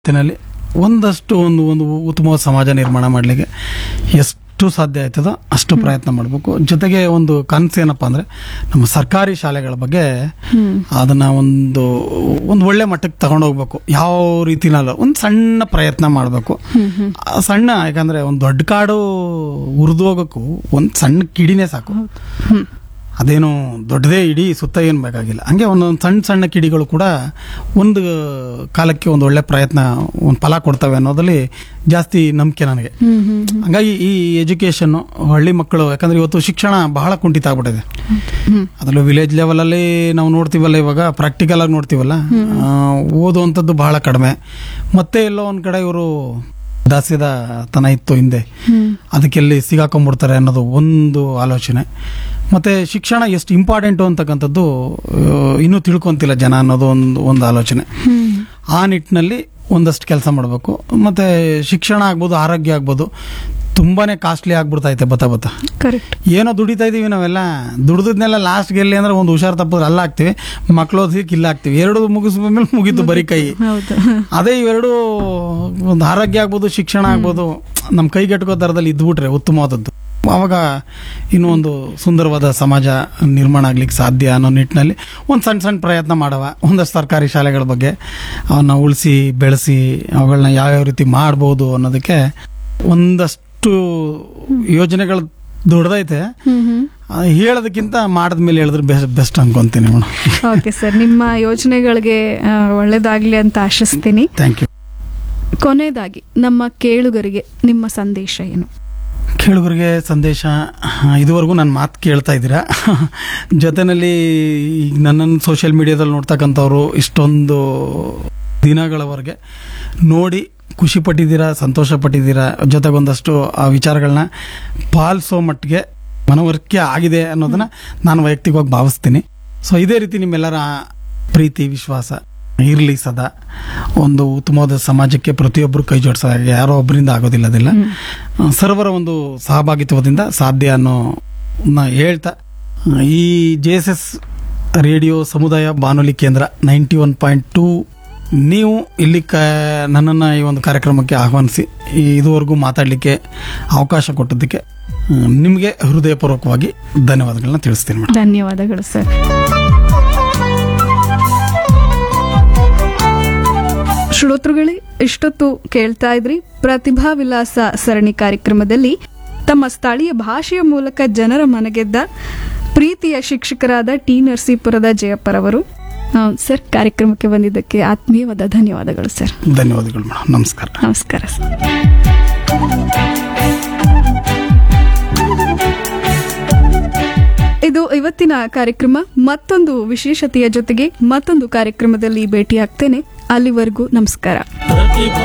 ಜಗತ್ತಿನಲ್ಲಿ ಒಂದಷ್ಟು ಒಂದು ಒಂದು ಉತ್ತಮವಾದ ಸಮಾಜ ನಿರ್ಮಾಣ ಮಾಡಲಿಕ್ಕೆ ಎಷ್ಟು ಸಾಧ್ಯ ಆಯ್ತದೋ ಅಷ್ಟು ಪ್ರಯತ್ನ ಮಾಡಬೇಕು ಜೊತೆಗೆ ಒಂದು ಕನಸು ಏನಪ್ಪ ಅಂದ್ರೆ ನಮ್ಮ ಸರ್ಕಾರಿ ಶಾಲೆಗಳ ಬಗ್ಗೆ ಅದನ್ನ ಒಂದು ಒಂದು ಒಳ್ಳೆ ಮಟ್ಟಕ್ಕೆ ತಗೊಂಡೋಗ್ಬೇಕು ಯಾವ ರೀತಿನಲ್ಲ ಒಂದು ಸಣ್ಣ ಪ್ರಯತ್ನ ಮಾಡಬೇಕು ಸಣ್ಣ ಯಾಕಂದ್ರೆ ಒಂದು ದೊಡ್ಡ ಕಾಡು ಉರಿದು ಹೋಗೋಕ್ಕೂ ಒಂದು ಸಣ್ಣ ಕಿಡಿನೇ ಸಾಕು ಹ್ಮ್ ಅದೇನು ದೊಡ್ಡದೇ ಇಡೀ ಸುತ್ತ ಏನು ಬೇಕಾಗಿಲ್ಲ ಹಂಗೆ ಒಂದೊಂದು ಸಣ್ಣ ಸಣ್ಣ ಕಿಡಿಗಳು ಕೂಡ ಒಂದು ಕಾಲಕ್ಕೆ ಒಂದು ಒಳ್ಳೆ ಪ್ರಯತ್ನ ಒಂದು ಫಲ ಕೊಡ್ತವೆ ಅನ್ನೋದ್ರಲ್ಲಿ ಜಾಸ್ತಿ ನಂಬಿಕೆ ನನಗೆ ಹ್ಮ್ ಹ್ಮ್ ಹ್ಮ್ ಹಂಗಾಗಿ ಈ ಎಜುಕೇಶನ್ ಹಳ್ಳಿ ಮಕ್ಕಳು ಯಾಕಂದ್ರೆ ಇವತ್ತು ಶಿಕ್ಷಣ ಬಹಳ ಕುಂಠಿತ ಆಗ್ಬಿಟ್ಟಿದೆ ಹ್ಮ್ ಅದರಲ್ಲೂ ವಿಲೇಜ್ ಲೆವೆಲಲ್ಲಿ ನಾವು ನೋಡ್ತೀವಲ್ಲ ಇವಾಗ ಪ್ರಾಕ್ಟಿಕಲ್ ಆಗಿ ನೋಡ್ತೀವಲ್ಲ ಆ, ಓದುವಂಥದ್ದು ಬಹಳ ಕಡಿಮೆ ಮತ್ತೆ ಎಲ್ಲೋ ಒಂದ್ ಕಡೆ ಇವರು ದಾಸ್ಯದ ತನ ಇತ್ತು ಹಿಂದೆ ಹ್ಮ್ ಅದಕ್ಕೆಲ್ಲಿ ಸಿಗಾಕೊಂಡ್ಬಿಡ್ತಾರೆ ಅನ್ನೋದು ಒಂದು ಆಲೋಚನೆ ಮತ್ತೆ ಶಿಕ್ಷಣ ಎಷ್ಟು ಇಂಪಾರ್ಟೆಂಟು ಅಂತಕ್ಕಂಥದ್ದು ಆ, ಇನ್ನೂ ತಿಳ್ಕೊಂತಿಲ್ಲ ಜನ ಅನ್ನೋದು ಒಂದು ಒಂದು ಆಲೋಚನೆ ಹ್ಮ್ ಆ ನಿಟ್ಟಿನಲ್ಲಿ ಒಂದಷ್ಟು ಕೆಲಸ ಮಾಡಬೇಕು ಮತ್ತೆ ಶಿಕ್ಷಣ ಆಗ್ಬೋದು ಆರೋಗ್ಯ ಆಗ್ಬೋದು ತುಂಬಾನೇ ಕಾಸ್ಟ್ಲಿ ಆಗ್ಬಿಡ್ತೈತೆ ಬತ್ತ ಬತ್ತ ಕರೆಕ್ಟ್ ಏನೋ ದುಡಿತಾ ಇದೀವಿ ನಾವೆಲ್ಲ ದುಡ್ದದ್ನೆಲ್ಲ ಲಾಸ್ಟ್ ಎಲ್ಲಿ ಅಂದ್ರೆ ಒಂದು ಹುಷಾರ್ ತಪ್ಪದ್ರೆ ಅಲ್ಲ ಹಾಕ್ತಿವಿ ಮಕ್ಳು ಓದಿಕ್ಕೆ ಇಲ್ಲ ಹಾಕ್ತಿವಿ ಎರಡು ಮುಗಿಸ್ಮೇಲೆ ಮುಗೀತು ಬರೀ ಕೈ ಹೌದು ಅದೇ ಇವೆರಡು ಒಂದು ಆರೋಗ್ಯ ಆಗ್ಬೋದು ಶಿಕ್ಷಣ ಆಗ್ಬೋದು ನಮ್ಮ ಕೈಗೆಟುಕೋ ದರದಲ್ಲಿ ಇದ್ಬಿಟ್ರೆ ಉತ್ತಮವಾದದ್ದು ಅವಾಗ ಇನ್ನೂ ಒಂದು ಸುಂದರವಾದ ಸಮಾಜ ನಿರ್ಮಾಣ ಆಗ್ಲಿಕ್ಕೆ ಸಾಧ್ಯ ಅನ್ನೋ ನಿಟ್ಟಿನಲ್ಲಿ ಒಂದು ಸಣ್ಣ ಸಣ್ಣ ಪ್ರಯತ್ನ ಮಾಡವ ಒಂದಷ್ಟು ಸರ್ಕಾರಿ ಶಾಲೆಗಳ ಬಗ್ಗೆ ಅವನ್ನ ಉಳಿಸಿ ಬೆಳೆಸಿ ಅವುಗಳನ್ನ ಯಾವ್ಯಾವ ರೀತಿ ಮಾಡ್ಬೋದು ಅನ್ನೋದಕ್ಕೆ ಒಂದಷ್ಟು ಯೋಜನೆಗಳು ದೊಡ್ಡದೈತೆ ಹ್ಮ್ ಹ್ಮ್ ಆ, ಹೇಳೋದಕ್ಕಿಂತ ಮಾಡಿದ್ಮೇಲೆ ಹೇಳಿದ್ರೆ ಬೆಸ್ಟ್ ಬೆಸ್ಟ್ ಅನ್ಕೊಂತೀನಿ ಮೇಡಮ್ ಓಕೆ ಸರ್ ನಿಮ್ಮ ಯೋಜನೆಗಳಿಗೆ ಆ, ಒಳ್ಳೇದಾಗ್ಲಿ ಅಂತ ಆಶಿಸ್ತೀನಿ ಥ್ಯಾಂಕ್ ಯು ಕೊನೆಯದಾಗಿ ನಮ್ಮ ಕೇಳುಗರಿಗೆ ನಿಮ್ಮ ಸಂದೇಶ ಏನು ಕೇಳುಗರಿಗೆ ಸಂದೇಶ ಆ, ಇದುವರೆಗೂ ನನ್ನ ಮಾತು ಕೇಳ್ತಾ ಇದ್ದೀರಾ ಜೊತೆನಲ್ಲಿ ಈಗ ನನ್ನನ್ನು ಸೋಷಿಯಲ್ ಮೀಡಿಯಾದಲ್ಲಿ ನೋಡ್ತಕ್ಕಂಥವ್ರು ಇಷ್ಟೊಂದು ದಿನಗಳವರೆಗೆ ನೋಡಿ ಖುಷಿ ಪಟ್ಟಿದ್ದೀರಾ ಸಂತೋಷ ಪಟ್ಟಿದ್ದೀರಾ ಜೊತೆಗೊಂದಷ್ಟು ಆ ವಿಚಾರಗಳನ್ನ ಪಾಲಿಸೋ ಮಟ್ಟಿಗೆ ಮನವರಿಕೆ ಆಗಿದೆ ಅನ್ನೋದನ್ನ ನಾನು ವೈಯಕ್ತಿಕವಾಗಿ ಭಾವಿಸ್ತೀನಿ ಸೊ ಇದೇ ರೀತಿ ನಿಮ್ಮೆಲ್ಲರ ಪ್ರೀತಿ ವಿಶ್ವಾಸ ಇರಲಿ ಸದಾ ಒಂದು ಉತ್ತಮವಾದ ಸಮಾಜಕ್ಕೆ ಪ್ರತಿಯೊಬ್ಬರು ಕೈ ಜೋಡಿಸೋ ಹಾಗೆ ಯಾರೋ ಒಬ್ಬರಿಂದ ಆಗೋದಿಲ್ಲ ಅದೆಲ್ಲ ಆ, ಸರ್ವರ ಒಂದು ಸಹಭಾಗಿತ್ವದಿಂದ ಸಾಧ್ಯ ಅನ್ನೋ ನ ಹೇಳ್ತಾ ಆ, ಈ ಜೆ ಎಸ್ ಎಸ್ ರೇಡಿಯೋ ಸಮುದಾಯ ಬಾನುಲಿ ಕೇಂದ್ರ ನೈಂಟಿ ಒನ್ ಪಾಯಿಂಟ್ ಟೂ ನೀವು ಇಲ್ಲಿ ಕ ನನ್ನನ್ನು ಈ ಒಂದು ಕಾರ್ಯಕ್ರಮಕ್ಕೆ ಆಹ್ವಾನಿಸಿ ಈ ಇದುವರೆಗೂ ಮಾತಾಡಲಿಕ್ಕೆ ಅವಕಾಶ ಕೊಟ್ಟದ್ದಕ್ಕೆ ಆ, ನಿಮಗೆ ಹೃದಯಪೂರ್ವಕವಾಗಿ ಧನ್ಯವಾದಗಳನ್ನ ತಿಳಿಸ್ತೀನಿ ಮೇಡಮ್ ಧನ್ಯವಾದಗಳು ಸರ್ ಶ್ರೋತೃಗಳೇ ಇಷ್ಟೊತ್ತು ಕೇಳ್ತಾ ಇದ್ರಿ ಪ್ರತಿಭಾ ವಿಲಾಸ ಸರಣಿ ಕಾರ್ಯಕ್ರಮದಲ್ಲಿ ತಮ್ಮ ಸ್ಥಳೀಯ ಭಾಷೆಯ ಮೂಲಕ ಜನರ ಮನಗೆದ್ದ ಪ್ರೀತಿಯ ಶಿಕ್ಷಕರಾದ ಟಿ ನರಸೀಪುರದ ಜಯಪ್ಪರವರು ಆ, ಸರ್ ಕಾರ್ಯಕ್ರಮಕ್ಕೆ ಬಂದಿದ್ದಕ್ಕೆ ಆತ್ಮೀಯವಾದ ಧನ್ಯವಾದಗಳು ಸರ್ ಧನ್ಯವಾದಗಳು ಮೇಡಮ್ ನಮಸ್ಕಾರ ನಮಸ್ಕಾರ ಸರ್ ಇದು ಇವತ್ತಿನ ಕಾರ್ಯಕ್ರಮ ಮತ್ತೊಂದು ವಿಶೇಷತೆಯ ಜೊತೆಗೆ ಮತ್ತೊಂದು ಕಾರ್ಯಕ್ರಮದಲ್ಲಿ ಭೇಟಿಯಾಗ್ತೇನೆ ಅಲ್ಲಿವರೆಗೂ ನಮಸ್ಕಾರ